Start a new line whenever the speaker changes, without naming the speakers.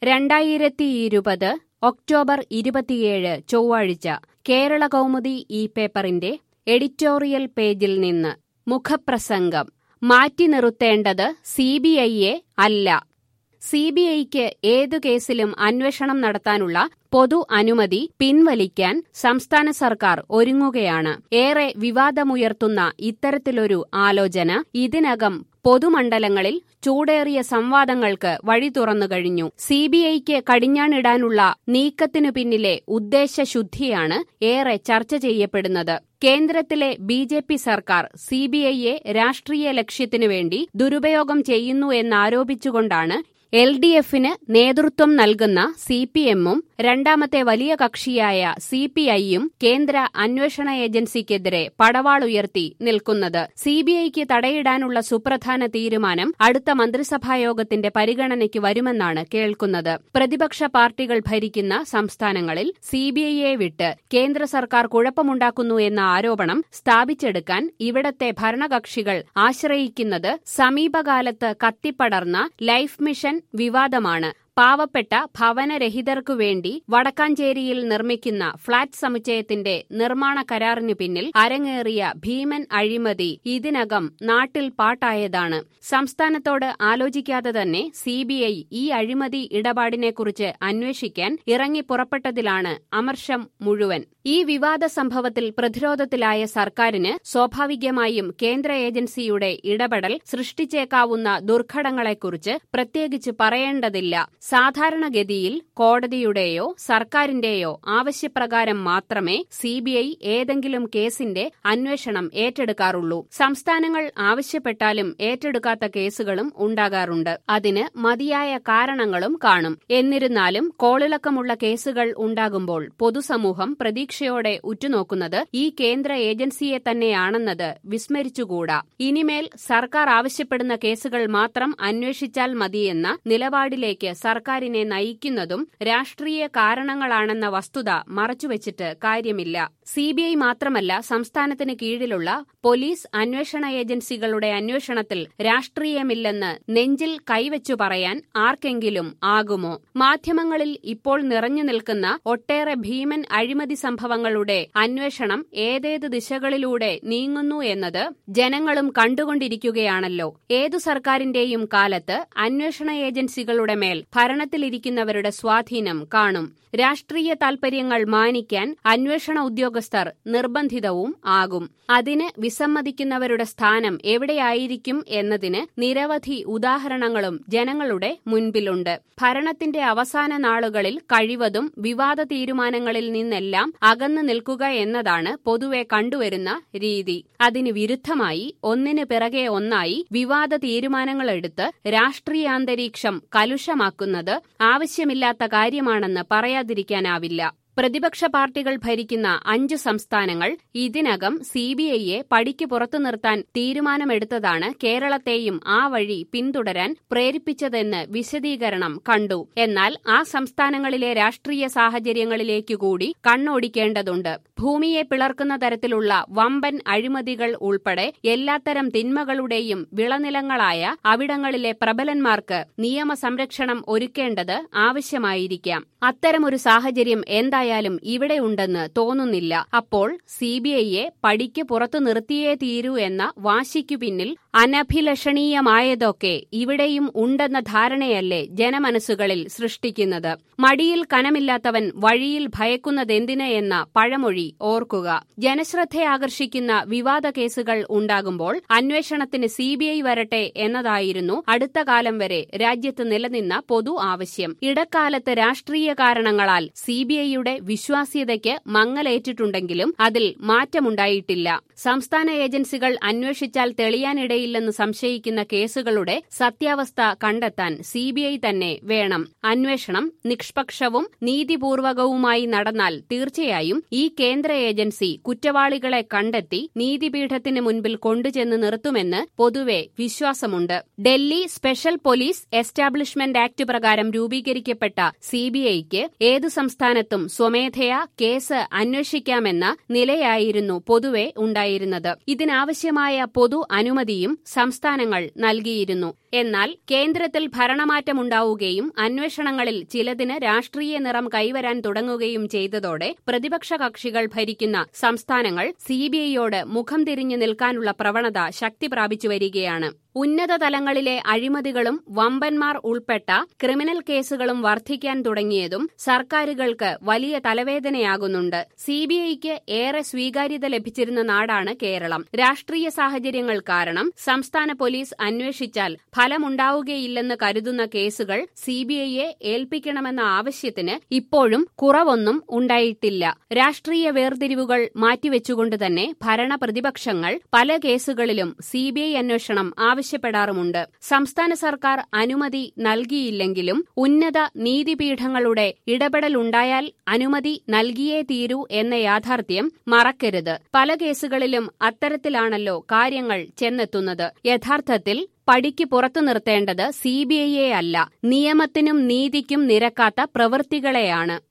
രണ്ടായിരത്തി ഇരുപത് ഒക്ടോബർ ഇരുപത്തിയേഴ് ചൊവ്വാഴ്ച കേരള കൗമുദി ഈ പേപ്പറിന്റെ എഡിറ്റോറിയൽ പേജിൽ നിന്ന് മുഖപ്രസംഗം മാറ്റി നിർത്തേണ്ടത് സിബിഐയെ അല്ല സിബിഐക്ക് ഏതു കേസിലും അന്വേഷണം നടത്താനുള്ള പൊതു അനുമതി പിൻവലിക്കാൻ സംസ്ഥാന സർക്കാർ ഒരുങ്ങുകയാണ് ഏറെ വിവാദമുയർത്തുന്ന ഇത്തരത്തിലൊരു ആലോചന ഇതിനകം പൊതുമണ്ഡലങ്ങളിൽ ചൂടേറിയ സംവാദങ്ങൾക്ക് വഴി തുറന്നു കഴിഞ്ഞു സിബിഐക്ക് കടിഞ്ഞാണിടാനുള്ള നീക്കത്തിനു പിന്നിലെ ഉദ്ദേശശുദ്ധിയാണ് ഏറെ ചർച്ച ചെയ്യപ്പെടുന്നത് കേന്ദ്രത്തിലെ ബി ജെ പി സർക്കാർ സിബിഐയെ രാഷ്ട്രീയ ലക്ഷ്യത്തിനു വേണ്ടി ദുരുപയോഗം ചെയ്യുന്നു എന്നാരോപിച്ചുകൊണ്ടാണ് എൽ ഡി എഫിന് നേതൃത്വം നൽകുന്ന സി പി എമ്മും രണ്ടാമത്തെ വലിയ കക്ഷിയായ സി പി ഐയും കേന്ദ്ര അന്വേഷണ ഏജൻസിക്കെതിരെ പടവാളുയർത്തി നിൽക്കുന്നത് സിബിഐക്ക് തടയിടാനുള്ള സുപ്രധാന തീരുമാനം അടുത്ത മന്ത്രിസഭായോഗത്തിന്റെ പരിഗണനയ്ക്ക് വരുമെന്നാണ് കേൾക്കുന്നത് പ്രതിപക്ഷ പാർട്ടികൾ ഭരിക്കുന്ന സംസ്ഥാനങ്ങളിൽ സിബിഐയെ വിട്ട് കേന്ദ്ര സർക്കാർ കുഴപ്പമുണ്ടാക്കുന്നു എന്ന ആരോപണം സ്ഥാപിച്ചെടുക്കാൻ ഇവിടത്തെ ഭരണകക്ഷികൾ ആശ്രയിക്കുന്നത് സമീപകാലത്ത് കത്തിപ്പടർന്ന ലൈഫ് മിഷൻ വിവാദമാണ് പാവപ്പെട്ട ഭവനരഹിതർക്കു വേണ്ടി വടക്കാഞ്ചേരിയിൽ നിർമ്മിക്കുന്ന ഫ്ളാറ്റ് സമുച്ചയത്തിന്റെ നിർമ്മാണ കരാറിനു പിന്നിൽ അരങ്ങേറിയ ഭീമൻ അഴിമതി ഇതിനകം നാട്ടിൽ പാട്ടായതാണ് സംസ്ഥാനത്തോട് ആലോചിക്കാതെ തന്നെ സിബിഐ ഈ അഴിമതി ഇടപാടിനെക്കുറിച്ച് അന്വേഷിക്കാൻ ഇറങ്ങി പുറപ്പെട്ടതിലാണ് അമർഷം മുഴുവൻ ഈ വിവാദ സംഭവത്തിൽ പ്രതിരോധത്തിലായ സർക്കാരിന് സ്വാഭാവികമായും കേന്ദ്ര ഏജൻസിയുടെ ഇടപെടൽ സൃഷ്ടിച്ചേക്കാവുന്ന ദുർഘടങ്ങളെക്കുറിച്ച് പ്രത്യേകിച്ച് പറയേണ്ടതില്ല സാധാരണഗതിയിൽ കോടതിയുടെയോ സർക്കാരിന്റെയോ ആവശ്യപ്രകാരം മാത്രമേ സിബിഐ ഏതെങ്കിലും കേസിന്റെ അന്വേഷണം ഏറ്റെടുക്കാറുള്ളൂ സംസ്ഥാനങ്ങൾ ആവശ്യപ്പെട്ടാലും ഏറ്റെടുക്കാത്ത കേസുകളും ഉണ്ടാകാറുണ്ട് അതിന് മതിയായ കാരണങ്ങളും കാണും എന്നിരുന്നാലും കോളിളക്കമുള്ള കേസുകൾ ഉണ്ടാകുമ്പോൾ പൊതുസമൂഹം പ്രതീക്ഷയോടെ ഉറ്റുനോക്കുന്നത് ഈ കേന്ദ്ര ഏജൻസിയെ തന്നെയാണെന്നത് വിസ്മരിച്ചുകൂടാ ഇനിമേൽ സർക്കാർ ആവശ്യപ്പെടുന്ന കേസുകൾ മാത്രം അന്വേഷിച്ചാൽ മതിയെന്ന നിലപാടിലേക്ക് സർക്കാരിനെ നയിക്കുന്നതും രാഷ്ട്രീയ കാരണങ്ങളാണെന്ന വസ്തുത മറച്ചുവെച്ചിട്ട് കാര്യമില്ല സിബിഐ മാത്രമല്ല സംസ്ഥാനത്തിന് കീഴിലുള്ള പോലീസ് അന്വേഷണ ഏജൻസികളുടെ അന്വേഷണത്തിൽ രാഷ്ട്രീയമില്ലെന്ന് നെഞ്ചിൽ കൈവച്ചു പറയാൻ ആർക്കെങ്കിലും ആകുമോ മാധ്യമങ്ങളിൽ ഇപ്പോൾ നിറഞ്ഞു നിൽക്കുന്ന ഒട്ടേറെ ഭീമൻ അഴിമതി സംഭവങ്ങളുടെ അന്വേഷണം ഏതേത് ദിശകളിലൂടെ നീങ്ങുന്നു എന്നത് ജനങ്ങളും കണ്ടുകൊണ്ടിരിക്കുകയാണല്ലോ ഏതു സർക്കാരിന്റെയും കാലത്ത് അന്വേഷണ ഏജൻസികളുടെ മേൽ ഭരണത്തിലിരിക്കുന്നവരുടെ സ്വാധീനം കാണും രാഷ്ട്രീയ താൽപര്യങ്ങൾ മാനിക്കാൻ അന്വേഷണ ഉദ്യോഗസ്ഥർ നിർബന്ധിതവും ആകും അതിന് വിസമ്മതിക്കുന്നവരുടെ സ്ഥാനം എവിടെയായിരിക്കും എന്നതിന് നിരവധി ഉദാഹരണങ്ങളും ജനങ്ങളുടെ മുൻപിലുണ്ട് ഭരണത്തിന്റെ അവസാന നാളുകളിൽ കഴിവതും വിവാദ തീരുമാനങ്ങളിൽ നിന്നെല്ലാം അകന്നു നിൽക്കുക എന്നതാണ് പൊതുവെ കണ്ടുവരുന്ന രീതി അതിന് വിരുദ്ധമായി ഒന്നിന് പിറകെ ഒന്നായി വിവാദ തീരുമാനങ്ങളെടുത്ത് രാഷ്ട്രീയാന്തരീക്ഷം കലുഷമാക്കുന്നത് ആവശ്യമില്ലാത്ത കാര്യമാണെന്ന് പറയാതിരിക്കാനാവില്ല പ്രതിപക്ഷ പാർട്ടികൾ ഭരിക്കുന്ന അഞ്ച് സംസ്ഥാനങ്ങൾ ഇതിനകം സിബിഐയെ പടിക്ക് പുറത്തു നിർത്താൻ തീരുമാനമെടുത്തതാണ് കേരളത്തെയും ആ വഴി പിന്തുടരാൻ പ്രേരിപ്പിച്ചതെന്ന് വിശദീകരണം കണ്ടു എന്നാൽ ആ സംസ്ഥാനങ്ങളിലെ രാഷ്ട്രീയ സാഹചര്യങ്ങളിലേക്കു കൂടി കണ്ണോടിക്കേണ്ടതുണ്ട് ഭൂമിയെ പിളർക്കുന്ന തരത്തിലുള്ള വമ്പൻ അഴിമതികൾ ഉൾപ്പെടെ എല്ലാത്തരം തിന്മകളുടെയും വിളനിലങ്ങളായ അവിടങ്ങളിലെ പ്രബലന്മാർക്ക് നിയമസംരക്ഷണം ഒരുക്കേണ്ടത് ആവശ്യമായിരിക്കാം അത്തരമൊരു സാഹചര്യം എന്തായാലും ഇവിടെ ഉണ്ടെന്ന് തോന്നുന്നില്ല അപ്പോൾ സിബിഐയെ പടിക്ക് പുറത്തു നിർത്തിയേ തീരൂ എന്ന വാശിക്കു പിന്നിൽ അനഭിലഷണീയമായതൊക്കെ ഇവിടെയും ഉണ്ടെന്ന ധാരണയല്ലേ ജനമനസ്സുകളിൽ സൃഷ്ടിക്കുന്നത് മടിയിൽ കനമില്ലാത്തവൻ വഴിയിൽ ഭയക്കുന്നതെന്തിന് എന്ന പഴമൊഴി ഓർക്കുക ജനശ്രദ്ധയാകർഷിക്കുന്ന വിവാദ കേസുകൾ ഉണ്ടാകുമ്പോൾ അന്വേഷണത്തിന് സിബിഐ വരട്ടെ എന്നതായിരുന്നു അടുത്ത കാലം വരെ രാജ്യത്ത് നിലനിന്ന പൊതു ആവശ്യം ഇടക്കാലത്ത് രാഷ്ട്രീയ കാരണങ്ങളാൽ സിബിഐയുടെ വിശ്വാസ്യതയ്ക്ക് മങ്ങലേറ്റിട്ടുണ്ടെങ്കിലും അതിൽ മാറ്റമുണ്ടായിട്ടില്ല സംസ്ഥാന ഏജൻസികൾ അന്വേഷിച്ചാൽ തെളിയാനിടയില്ലെന്ന് സംശയിക്കുന്ന കേസുകളുടെ സത്യാവസ്ഥ കണ്ടെത്താൻ സിബിഐ തന്നെ വേണം അന്വേഷണം നിഷ്പക്ഷവും നീതിപൂർവകവുമായി നടന്നാൽ തീർച്ചയായും ഈ കേന്ദ്ര ഏജൻസി കുറ്റവാളികളെ കണ്ടെത്തി നീതിപീഠത്തിന് മുൻപിൽ കൊണ്ടുചെന്ന് നിർത്തുമെന്ന് പൊതുവെ വിശ്വാസമുണ്ട് Delhi special police establishment act പ്രകാരം രൂപീകരിക്കപ്പെട്ട സിബിഐക്ക് ഏതു സംസ്ഥാനത്തും സ്വമേധയാ കേസ് അന്വേഷിക്കാമെന്ന നിലയായിരുന്നു പൊതുവെ ഉണ്ടായിരുന്നത് ഇതിനാവശ്യമായ പൊതു അനുമതിയും സംസ്ഥാനങ്ങൾ നൽകിയിരുന്നു എന്നാൽ കേന്ദ്രത്തിൽ ഭരണമാറ്റമുണ്ടാവുകയും അന്വേഷണങ്ങളിൽ ചിലതിന് രാഷ്ട്രീയ നിറം കൈവരാൻ തുടങ്ങുകയും ചെയ്തതോടെ പ്രതിപക്ഷ കക്ഷികൾ ഭരിക്കുന്ന സംസ്ഥാനങ്ങൾ സിബിഐയോട് മുഖം തിരിഞ്ഞു നിൽക്കാനുള്ള പ്രവണത ശക്തി പ്രാപിച്ചു വരികയാണ് ഉന്നത തലങ്ങളിലെ അഴിമതികളും വമ്പന്മാർ ഉൾപ്പെട്ട ക്രിമിനൽ കേസുകളും വർദ്ധിക്കാൻ തുടങ്ങിയതും സർക്കാരുകൾക്ക് വലിയ തലവേദനയാകുന്നുണ്ട് സിബിഐക്ക് ഏറെ സ്വീകാര്യത ലഭിച്ചിരുന്ന നാടാണ് കേരളം രാഷ്ട്രീയ സാഹചര്യങ്ങൾ കാരണം സംസ്ഥാന പോലീസ് അന്വേഷിച്ചാൽ ഫലമുണ്ടാവുകയില്ലെന്ന് കരുതുന്ന കേസുകൾ സിബിഐയെ ഏൽപ്പിക്കണമെന്ന ആവശ്യത്തിന് ഇപ്പോഴും കുറവൊന്നും ഉണ്ടായിട്ടില്ല രാഷ്ട്രീയ വേർതിരിവുകൾ മാറ്റിവെച്ചുകൊണ്ട് തന്നെ ഭരണ പ്രതിപക്ഷങ്ങൾ പല കേസുകളിലും സിബിഐ അന്വേഷണം ആവശ്യപ്പെടാറുമുണ്ട് സംസ്ഥാന സർക്കാർ അനുമതി നൽകിയില്ലെങ്കിലും ഉന്നത നീതിപീഠങ്ങളുടെ ഇടപെടലുണ്ടായാൽ അനുമതി നൽകിയേ തീരൂ എന്ന യാഥാർത്ഥ്യം മറക്കരുത് പല കേസുകളിലും അത്തരത്തിലാണല്ലോ കാര്യങ്ങൾ ചെന്നെത്തുന്നത് യഥാർത്ഥത്തിൽ പടിക്ക് പുറത്തു നിർത്തേണ്ടത് സിബിഐയെ അല്ല നിയമത്തിനും നീതിക്കും നിരക്കാത്ത പ്രവൃത്തികളെയാണ്